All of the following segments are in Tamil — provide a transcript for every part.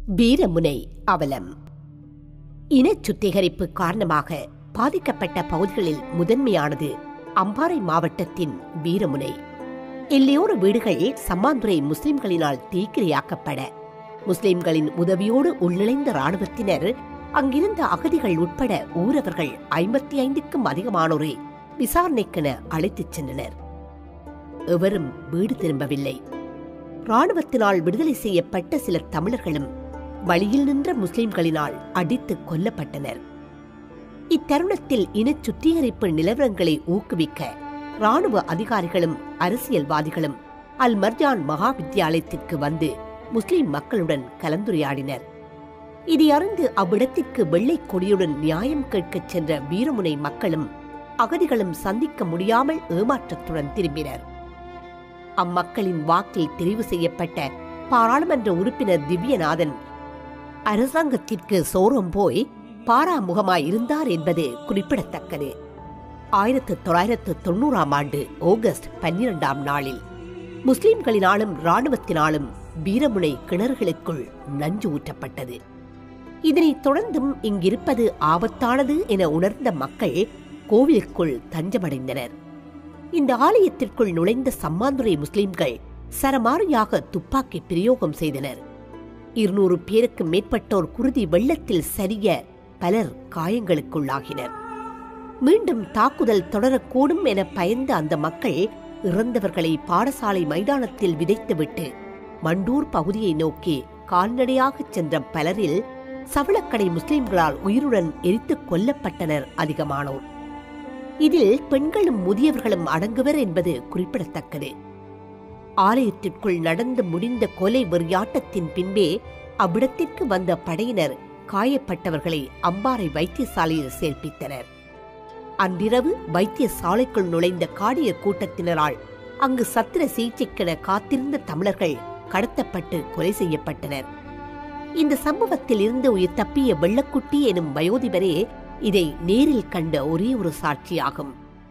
வீரமுனை அவலம் இனச் சுத்திகரிப்பு காரணமாக பாதிக்கப்பட்ட பகுதிகளில் முதன்மையானது அம்பாறை மாவட்டத்தின் வீரமுனை எல்லையோர வீடுகள் சம்மாந்துறை முஸ்லிம்களினால் தீக்கிரையாக்கப்பட முஸ்லிம்களின் உதவியோடு உள்நுழைந்த ராணுவத்தினர் அங்கிருந்த அகதிகள் உட்பட ஊரவர்கள் ஐம்பத்தி ஐந்துக்கும் அதிகமானோரை விசாரணைக்கென அழைத்துச் சென்றனர் எவரும் வீடு திரும்பவில்லை ராணுவத்தினால் விடுதலை செய்யப்பட்ட சில தமிழர்களும் வழியில் நின்ற முஸ்லிம்களினால் அடித்து கொல்லப்பட்டனர் இத்தருணத்தில் இனச் சுத்திகரிப்பு நிலவரங்களை ஊக்குவிக்க ராணுவ அதிகாரிகளும் அரசியல்வாதிகளும் அல் மர்ஜான் மகா வித்தியாலயத்திற்கு வந்து முஸ்லிம் மக்களுடன் கலந்துரையாடினர் இதை அறிந்து அவ்விடத்திற்கு வெள்ளை கொடியுடன் நியாயம் கேட்கச் சென்ற வீரமுனை மக்களும் அகதிகளும் சந்திக்க முடியாமல் ஏமாற்றத்துடன் திரும்பினர் அம்மக்களின் வாக்கில் தெரிவு செய்யப்பட்ட பாராளுமன்ற உறுப்பினர் திவ்யநாதன் அரசாங்கத்திற்கு சோரம் போய் பாராமுகமாய் இருந்தார் என்பது குறிப்பிடத்தக்கது ஆயிரத்து தொள்ளாயிரத்து தொண்ணூறாம் ஆண்டு ஆகஸ்ட் பன்னிரண்டாம் நாளில் முஸ்லிம்களினாலும் இராணுவத்தினாலும் வீரமுனை கிணறுகளுக்குள் நஞ்சு ஊற்றப்பட்டது இதனைத் தொடர்ந்தும் இங்கிருப்பது ஆபத்தானது என உணர்ந்த மக்கள் கோவிலுக்குள் தஞ்சமடைந்தனர் இந்த ஆலயத்திற்குள் நுழைந்த சம்மாந்துறை முஸ்லிம்கள் சரமாரியாக துப்பாக்கி பிரயோகம் செய்தனர் இருநூறு பேருக்கு மேற்பட்டோர் குருதி வெள்ளத்தில் சரிய பலர் காயங்களுக்குள்ளாகினர் மீண்டும் தாக்குதல் தொடரக்கூடும் என பயந்த அந்த மக்கள் இறந்தவர்களை பாடசாலை மைதானத்தில் விதைத்துவிட்டு மண்டூர் பகுதியை நோக்கி கால்நடையாகச் சென்ற பலரில் சவளக்கடை முஸ்லிம்களால் உயிருடன் எரித்துக் கொல்லப்பட்டனர் அதிகமானோர் இதில் பெண்களும் முதியவர்களும் அடங்குவர் என்பது குறிப்பிடத்தக்கது ஆலயத்திற்குள் நடந்து முடிந்த கொலை வெறியாட்டத்தின் பின்பே அவ்விடத்திற்கு வந்த படையினர் காயப்பட்டவர்களை அம்பாறை வைத்தியசாலையில் சேர்ப்பித்தனர் அன்றிரவு வைத்தியசாலைக்குள் நுழைந்த காடிய கூட்டத்தினரால் அங்கு சத்திர சிகிச்சைக்கென காத்திருந்த தமிழர்கள் கடத்தப்பட்டு கொலை செய்யப்பட்டனர் இந்த சம்பவத்தில் இருந்து உயிர் தப்பிய வெள்ளக்குட்டி எனும் வயோதிபரே இதை நேரில் கண்ட ஒரே ஒரு சாட்சியாகும்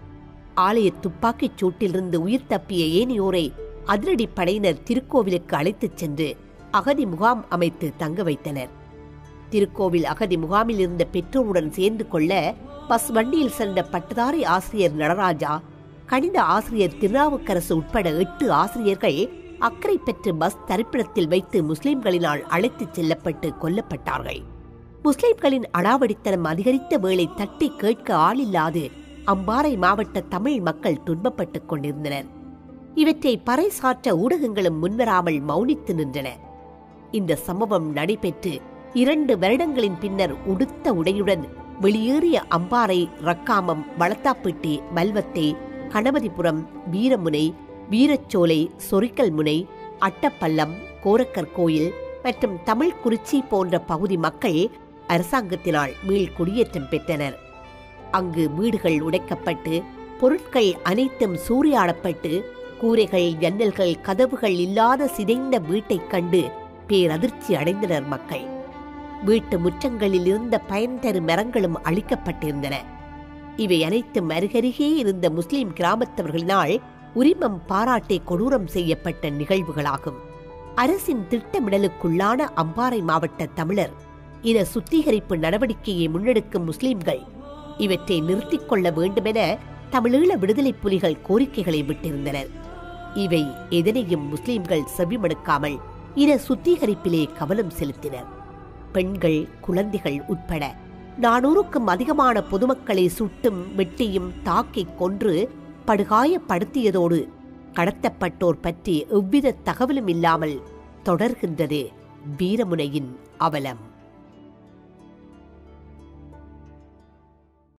ஆலய துப்பாக்கிச் சூட்டிலிருந்து உயிர் தப்பிய ஏனையோரை அதிரடி படையினர் திருக்கோவிலுக்கு அழைத்துச் சென்று அகதி முகாம் அமைத்து தங்க வைத்தனர் திருக்கோவில் அகதி முகாமில் இருந்த பெற்றோருடன் சேர்ந்து கொள்ள பஸ் வண்டியில் சென்ற பட்டதாரி ஆசிரியர் நடராஜா கணித ஆசிரியர் திருநாவுக்கரசு உட்பட எட்டு ஆசிரியர்கள் அக்கறை பெற்று பஸ் தரிப்பிடத்தில் வைத்து முஸ்லிம்களினால் அழைத்துச் செல்லப்பட்டு கொல்லப்பட்டார்கள் முஸ்லிம்களின் அடாவடித்தனம் அதிகரித்த வேளை தட்டி கேட்க ஆளில்லாது அம்பாறை மாவட்ட தமிழ் மக்கள் துன்பப்பட்டுக் கொண்டிருந்தனர் இவற்றை பறைசாற்ற ஊடகங்களும் முன்வராமல் மௌனித்து நின்றன இந்த சம்பவம் நடைபெற்று இரண்டு வருடங்களின் பின்னர் உடுத்த உடையுடன் வெளியேறிய அம்பாறை ரக்காமம் வளத்தாப்பட்டி மல்வத்தை கணபதிபுரம் வீரமுனை வீரச்சோலை சொரிக்கல் முனை அட்டப்பள்ளம் கோரக்கர் கோயில் மற்றும் தமிழ் குறிச்சி போன்ற பகுதி மக்கள் அரசாங்கத்தினால் மீள் குடியேற்றம் பெற்றனர் அங்கு வீடுகள் உடைக்கப்பட்டு பொருட்கள் அனைத்தும் சூறையாடப்பட்டு கூரைகள் ஜன்னல்கள் கதவுகள் இல்லாத சிதைந்த வீட்டைக் கண்டு பேரதிர்ச்சி அடைந்தனர் மக்கள் வீட்டு முற்றங்களில் இருந்த பயன் தரும் மரங்களும் அழிக்கப்பட்டிருந்தன இவை அனைத்தும் அருகருகே இருந்த முஸ்லிம் கிராமத்தவர்களினால் உரிமம் பாராட்டை கொடூரம் செய்யப்பட்ட நிகழ்வுகளாகும் அரசின் திட்டமிடலுக்குள்ளான அம்பாறை மாவட்ட தமிழர் இன சுத்திகரிப்பு நடவடிக்கையை முன்னெடுக்கும் முஸ்லிம்கள் இவற்றை நிறுத்திக் கொள்ள வேண்டுமென தமிழீழ விடுதலை புலிகள் கோரிக்கைகளை விட்டிருந்தனர் இவை எதனையும் முஸ்லிம்கள் செவிமடுக்காமல் இன சுத்திகரிப்பிலே கவனம் செலுத்தினர் பெண்கள் குழந்தைகள் உட்பட நானூறுக்கும் அதிகமான பொதுமக்களை சுட்டும் வெட்டியும் தாக்கிக் கொன்று படுகாயப்படுத்தியதோடு கடத்தப்பட்டோர் பற்றி எவ்வித தகவலும் இல்லாமல் தொடர்கின்றது வீரமுனையின் அவலம்